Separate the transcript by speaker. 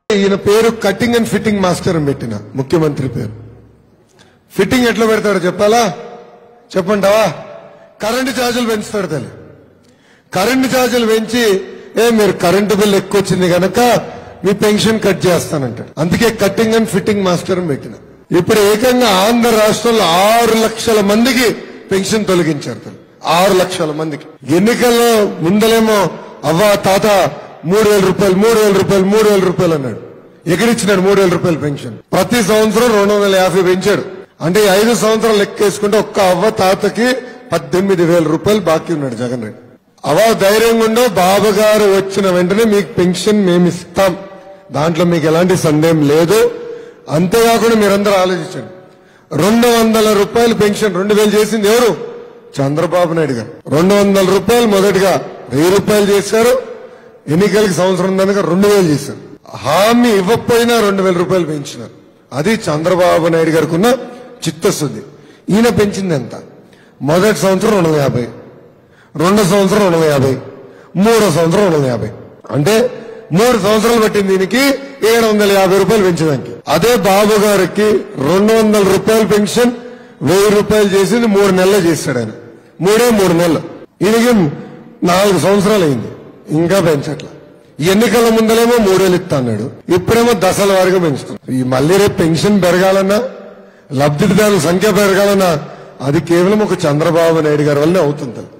Speaker 1: ఈయన పేరు cutting and fitting master అని పెట్టిన ముఖ్యమంత్రి పేరు ఫిట్టింగ్ ఎట్లా పెడతాడో చెప్పాలా చెప్పంటావా కరెంటు ఛార్జీలు పెంచుతాడు తల్లి కరెంటు ఛార్జీలు పెంచి ఏ మీరు కరెంటు బిల్ ఎక్కువ వచ్చింది కనుక మీ పెన్షన్ కట్ చేస్తానంటాడు అందుకే కటింగ్ అండ్ ఫిట్టింగ్ మాస్టర్ అని పెట్టిన ఇప్పుడు ఏకంగా ఆంధ్ర రాష్ట్రంలో ఆరు లక్షల మందికి పెన్షన్ తొలగించారు తల్లి ఆరు లక్షల మందికి ఎన్నికల్లో ముందలేమో అవ్వ తాత మూడు వేల రూపాయలు మూడు వేల రూపాయలు మూడు వేల రూపాయలు అన్నాడు ఎక్కడిచ్చినాడు మూడు వేల రూపాయలు పెన్షన్ ప్రతి సంవత్సరం రెండు వందల యాభై పెంచాడు అంటే ఈ ఐదు సంవత్సరాలు లెక్కేసుకుంటే ఒక్క అవ్వ తాతకి పద్దెనిమిది వేల రూపాయలు బాకీ ఉన్నాడు జగన్ రెడ్డి అవ ధైర్యంగా ఉండో బాబు గారు వచ్చిన వెంటనే మీకు పెన్షన్ మేము ఇస్తాం దాంట్లో మీకు ఎలాంటి సందేహం లేదు అంతేకాకుండా మీరందరూ ఆలోచించండి రెండు వందల రూపాయలు పెన్షన్ రెండు వేలు చేసింది ఎవరు చంద్రబాబు నాయుడు గారు రెండు వందల రూపాయలు మొదటిగా వెయ్యి రూపాయలు చేశారు ఎన్నికలకి సంవత్సరం దానిగా రెండు వేలు చేశారు హామీ ఇవ్వకపోయినా రెండు వేల రూపాయలు పెంచినారు అది చంద్రబాబు నాయుడు గారికి ఉన్న చిత్తశుద్ధి ఈయన పెంచింది ఎంత మొదటి సంవత్సరం రెండు వందల యాభై రెండో సంవత్సరం రెండు వందల యాభై మూడో సంవత్సరం రెండు వందల యాభై అంటే మూడు సంవత్సరాలు పట్టింది దీనికి ఏడు వందల యాభై రూపాయలు పెంచడానికి అదే బాబు గారికి రెండు వందల రూపాయల పెన్షన్ వెయ్యి రూపాయలు చేసింది మూడు నెలలు చేశాడు ఆయన మూడే మూడు నెలలు ఈయనకి నాలుగు సంవత్సరాలు అయింది ఇంకా పెంచట్ల ఎన్నికల ముందలేమో మూడేళ్ళు ఇస్తా అన్నాడు ఇప్పుడేమో దశల వారిగా పెంచుతున్నాడు ఈ మళ్ళీ రేపు పెన్షన్ పెరగాలన్నా లబ్ధిదారుల సంఖ్య పెరగాలన్నా అది కేవలం ఒక చంద్రబాబు నాయుడు గారి వల్లనే అవుతుంది